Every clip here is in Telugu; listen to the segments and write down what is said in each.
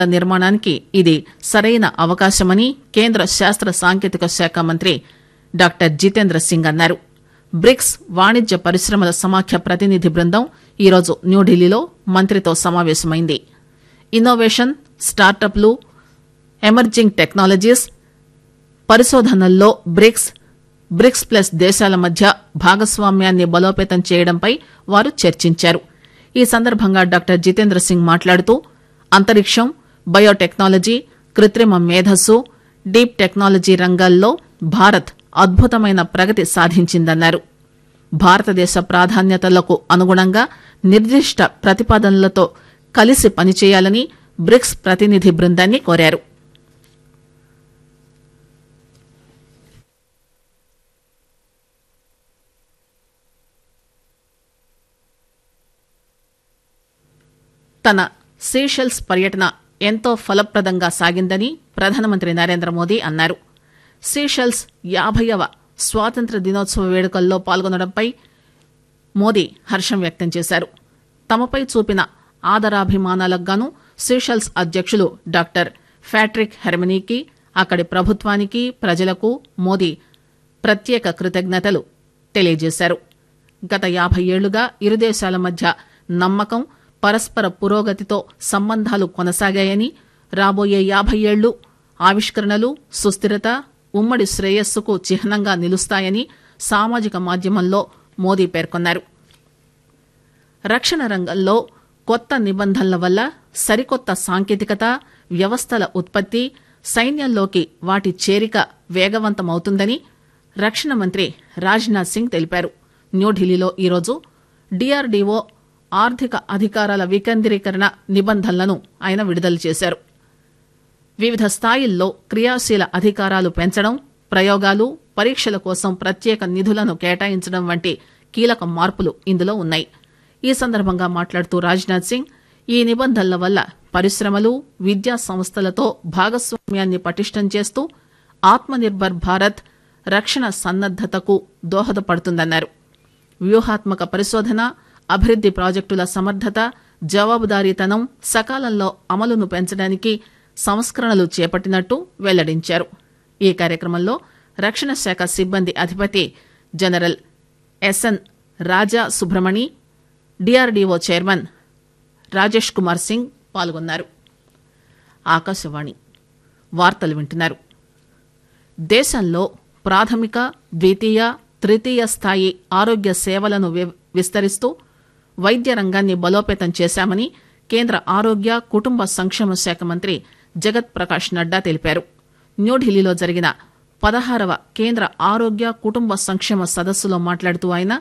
నిర్మాణానికి ఇది సరైన అవకాశమని కేంద్ర శాస్త్ర సాంకేతిక శాఖ మంత్రి డాక్టర్ జితేంద్ర సింగ్ అన్నారు బ్రిక్స్ వాణిజ్య పరిశ్రమల సమాఖ్య ప్రతినిధి బృందం ఈరోజు న్యూఢిల్లీలో మంత్రితో సమావేశమైంది ఇన్నోవేషన్ స్టార్టప్లు ఎమర్జింగ్ టెక్నాలజీస్ పరిశోధనల్లో బ్రిక్స్ బ్రిక్స్ ప్లస్ దేశాల మధ్య భాగస్వామ్యాన్ని బలోపేతం చేయడంపై వారు చర్చించారు ఈ సందర్భంగా డాక్టర్ జితేంద్ర సింగ్ మాట్లాడుతూ అంతరిక్షం బయోటెక్నాలజీ కృత్రిమ మేధస్సు డీప్ టెక్నాలజీ రంగాల్లో భారత్ అద్భుతమైన ప్రగతి సాధించిందన్నారు భారతదేశ ప్రాధాన్యతలకు అనుగుణంగా నిర్దిష్ట ప్రతిపాదనలతో కలిసి పనిచేయాలని బ్రిక్స్ ప్రతినిధి బృందాన్ని కోరారు తన సీషెల్స్ పర్యటన ఎంతో ఫలప్రదంగా సాగిందని ప్రధానమంత్రి నరేంద్ర మోదీ అన్నారు సీషెల్స్ యాభైవ స్వాతంత్ర దినోత్సవ వేడుకల్లో పాల్గొనడంపై మోదీ హర్షం వ్యక్తం చేశారు తమపై చూపిన ఆదరాభిమానాలకు గాను సీషెల్స్ అధ్యక్షులు డాక్టర్ ఫ్యాట్రిక్ హెర్మనీకి అక్కడి ప్రభుత్వానికి ప్రజలకు మోదీ ప్రత్యేక కృతజ్ఞతలు తెలియజేశారు గత యాభై ఏళ్లుగా ఇరు దేశాల మధ్య నమ్మకం పరస్పర పురోగతితో సంబంధాలు కొనసాగాయని రాబోయే యాభై ఏళ్లు ఆవిష్కరణలు సుస్థిరత ఉమ్మడి శ్రేయస్సుకు చిహ్నంగా నిలుస్తాయని సామాజిక మాధ్యమంలో మోదీ పేర్కొన్నారు రక్షణ రంగంలో కొత్త నిబంధనల వల్ల సరికొత్త సాంకేతికత వ్యవస్థల ఉత్పత్తి సైన్యంలోకి వాటి చేరిక వేగవంతమవుతుందని రక్షణ మంత్రి రాజ్నాథ్ సింగ్ తెలిపారు న్యూఢిల్లీలో ఈరోజు డీఆర్డీఓ ఆర్థిక అధికారాల వికేంద్రీకరణ నిబంధనలను ఆయన విడుదల చేశారు వివిధ స్థాయిల్లో క్రియాశీల అధికారాలు పెంచడం ప్రయోగాలు పరీక్షల కోసం ప్రత్యేక నిధులను కేటాయించడం వంటి కీలక మార్పులు ఇందులో ఉన్నాయి ఈ సందర్భంగా మాట్లాడుతూ రాజ్నాథ్ సింగ్ ఈ నిబంధనల వల్ల పరిశ్రమలు విద్యా సంస్థలతో భాగస్వామ్యాన్ని పటిష్టం చేస్తూ ఆత్మనిర్భర్ భారత్ రక్షణ సన్నద్దతకు దోహదపడుతుందన్నారు వ్యూహాత్మక పరిశోధన అభివృద్ది ప్రాజెక్టుల సమర్థత జవాబుదారీతనం సకాలంలో అమలును పెంచడానికి సంస్కరణలు చేపట్టినట్టు వెల్లడించారు ఈ కార్యక్రమంలో రక్షణ శాఖ సిబ్బంది అధిపతి General S N Raja Subramani DRDO chairman Rajesh Kumar Singh పాల్గొన్నారు ఆకాశవాణి వార్తలు వింటున్నారు దేశంలో ప్రాథమిక ద్వితీయ తృతీయ స్థాయి ఆరోగ్య సేవలను వి- విస్తరిస్తూ వైద్య రంగాన్ని బలోపేతం చేశామని కేంద్ర ఆరోగ్య కుటుంబ సంక్షేమ శాఖ మంత్రి జగత్ ప్రకాష్ నడ్డా తెలిపారు న్యూఢిల్లీలో జరిగిన పదహారవ కేంద్ర ఆరోగ్య కుటుంబ సంక్షేమ సదస్సులో మాట్లాడుతూ ఆయన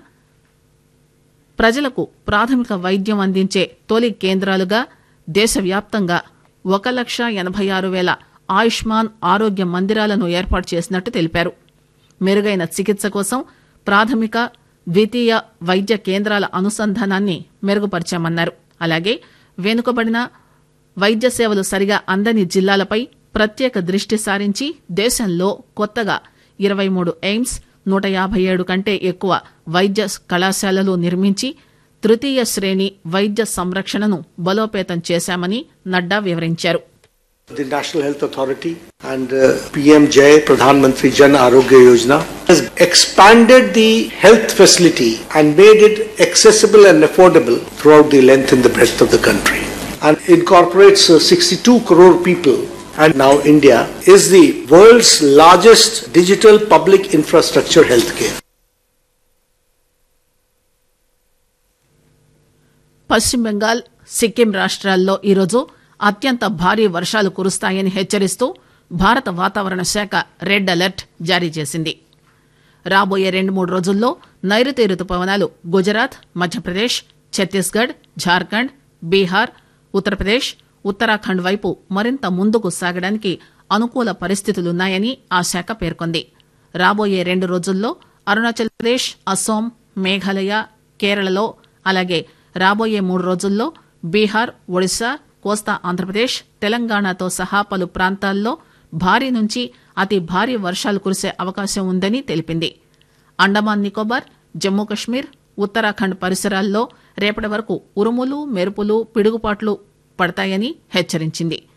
ప్రజలకు ప్రాథమిక వైద్యం అందించే తొలి కేంద్రాలుగా దేశవ్యాప్తంగా ఒక లక్ష ఎనభై ఆరు వేల ఆయుష్మాన్ ఆరోగ్య మందిరాలను ఏర్పాటు చేసినట్టు తెలిపారు మెరుగైన చికిత్స కోసం ప్రాథమిక ద్వితీయ వైద్య కేంద్రాల అనుసంధానాన్ని మెరుగుపరిచామన్నారు అలాగే వెనుకబడిన వైద్య సేవలు సరిగా అందని జిల్లాలపై ప్రత్యేక దృష్టి సారించి దేశంలో కొత్తగా ఇరవై మూడు ఎయిమ్స్ నూట యాభై ఏడు కంటే ఎక్కువ వైద్య కళాశాలలు నిర్మించి తృతీయ శ్రేణి వైద్య సంరక్షణను బలోపేతం చేశామని నడ్డా వివరించారు The National Health Authority and uh, PM Jai Pradhan Mantri Jan Arogya Yojana has expanded the health facility and made it accessible and affordable throughout the length and the breadth of the country and incorporates uh, 62 crore people and now India is the world's largest digital public infrastructure healthcare. పశ్చిమ బెంగాల్ సిక్కిం రాష్ట్రాల్లో ఈరోజు అత్యంత భారీ వర్షాలు కురుస్తాయని హెచ్చరిస్తూ భారత వాతావరణ శాఖ రెడ్ అలర్ట్ జారీ చేసింది రాబోయే రెండు మూడు రోజుల్లో నైరుతి రుతుపవనాలు గుజరాత్ మధ్యప్రదేశ్ ఛత్తీస్గఢ్ ఝార్ఖండ్ బీహార్ ఉత్తరప్రదేశ్ ఉత్తరాఖండ్ వైపు మరింత ముందుకు సాగడానికి అనుకూల పరిస్థితులున్నాయని ఆ శాఖ పేర్కొంది రాబోయే రెండు రోజుల్లో అరుణాచల్ ప్రదేశ్ అస్సోం మేఘాలయ కేరళలో అలాగే రాబోయే మూడు రోజుల్లో బీహార్ ఒడిశా కోస్తా ఆంధ్రప్రదేశ్ తెలంగాణతో సహా పలు ప్రాంతాల్లో భారీ నుంచి అతి భారీ వర్షాలు కురిసే అవకాశం ఉందని తెలిపింది అండమాన్ నికోబార్ జమ్మూ కశ్మీర్ ఉత్తరాఖండ్ పరిసరాల్లో రేపటి వరకు ఉరుములు మెరుపులు పిడుగుపాట్లు పడతాయని హెచ్చరించింది